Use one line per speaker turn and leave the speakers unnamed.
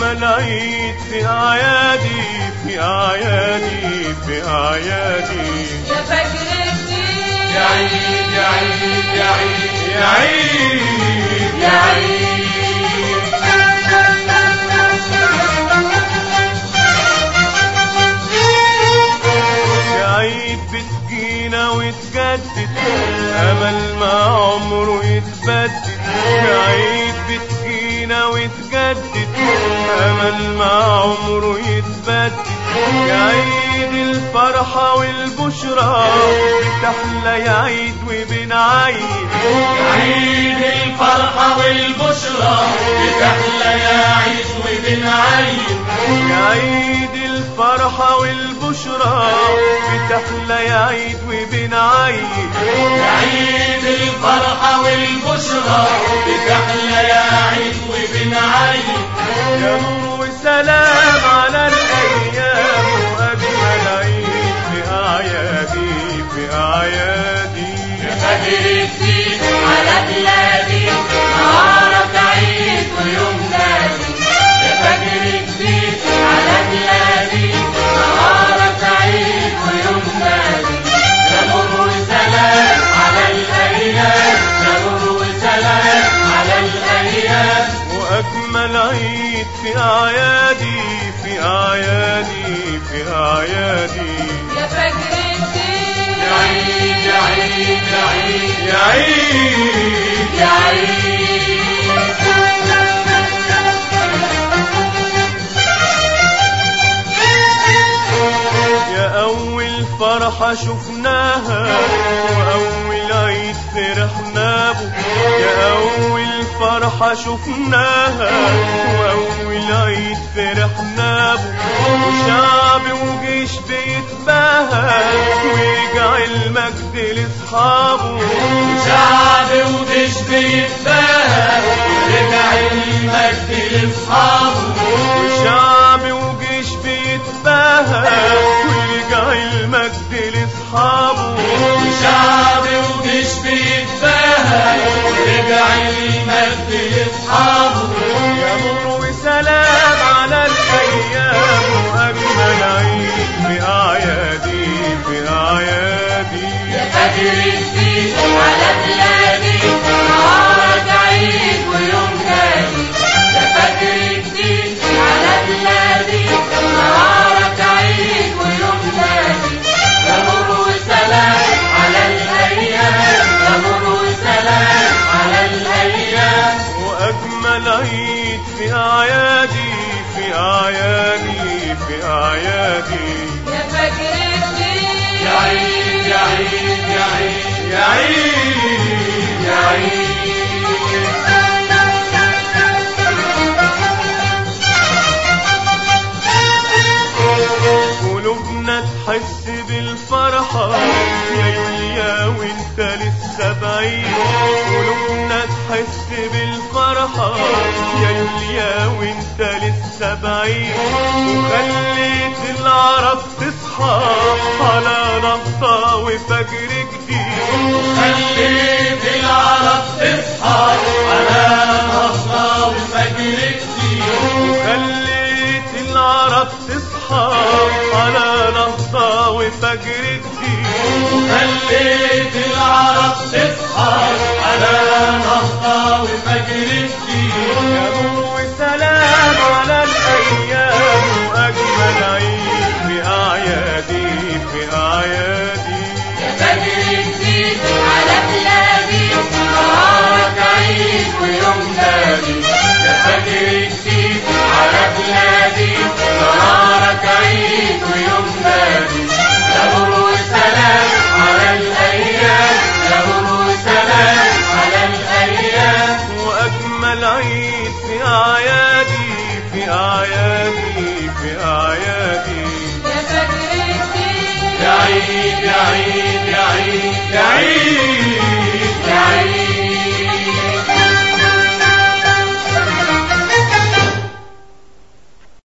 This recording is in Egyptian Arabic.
وأجمل عيد في أعيادي في أعيادي في أعيادي
يا فجر الدين
يا عيد يا عيد يا عيد يا عيد
يا عيد
يا عيد بتجينا وتجدد امل ما عمره يتبدد يا عيد بتجينا وتجدد امل ما عمره يتبدد يا عيد الفرحة والبشرى بتحلى يا عيد وبنعيد
يا عيد الفرحة والبشرى بتحلى يا عيد وبنعيد
يا عيد الفرحة والبشرى بتحلى يا عيد وبنعيد
يا عيد الفرحة والبشرى بتحلى يا عيد وبنعيد
يا نور وسلام على الأيام وأجمل عيد في أعيادي في أعيادي
فجر الدين على بلادي نهارك عيد ويوم نادي يا فجر الدين على بلادي نهارك عيد ويوم نادي يا نور وسلام على الأيام يا نور وسلام على الأيام
وأجمل عيد في أعيادي في أعيادي في أعيادي
يا فجر الدين
يا عيد يا عيد يا عيد
يا عيد
يا عيد
يا أول فرحة شفناها وأول عيد فرحنا به يا أول فرحة شفناها وأول عيد فرحنا به وشعب وجيش بيتباهى ويرجع المجد لأصحابه
شعب وجيش بيتباهى ورجع المجد لاصحابه
وشعب وجيش بيتباهى ويرجع المجد لأصحابه
شعب وجيش بيتباهى ورجع المجد لاصحابه
يا نور وسلام على الأيام وأجمل عيد في أعيادي في أعيادي
فجر الدين على بلادي نهارك عيد ويوم نادي يا فجر الدين على بلادي نهارك عيد ويوم نادي يا نور وسلام على الأيام يا نور وسلام على الأيام
وأجمل عيد في أعيادي في أعيادي في أعيادي
يا فجر الدين
يا عيد يا عيد يا عيد
يا عيد
يا عيد
قلوبنا تحس بالفرحة يا يوليا وانت لسه بعيد قلوبنا تحس بالفرحة يا يوليا وانت لسه بعيد وخليت العرب تصحى على نهضة وفجر جديد
خليت العرب تصحى على نهضة وفجر جديد
خليت العرب تصحى على نهضة وفجر جديد
خليت العرب تصحى على نهضة وفجر جديد
يا نور وسلام على الأيام وأجمل عيد في أعيادي في أعيادي
فجر جديد على بلادي نهارك عيد ويوم نادي يا فجر جديد على بلادي نهارك عيد ويوم نادي يا نور وسلام على الأيام يا نور وسلام على الأيام
وأجمل عيد في أعيادي في أعيادي في أعيادي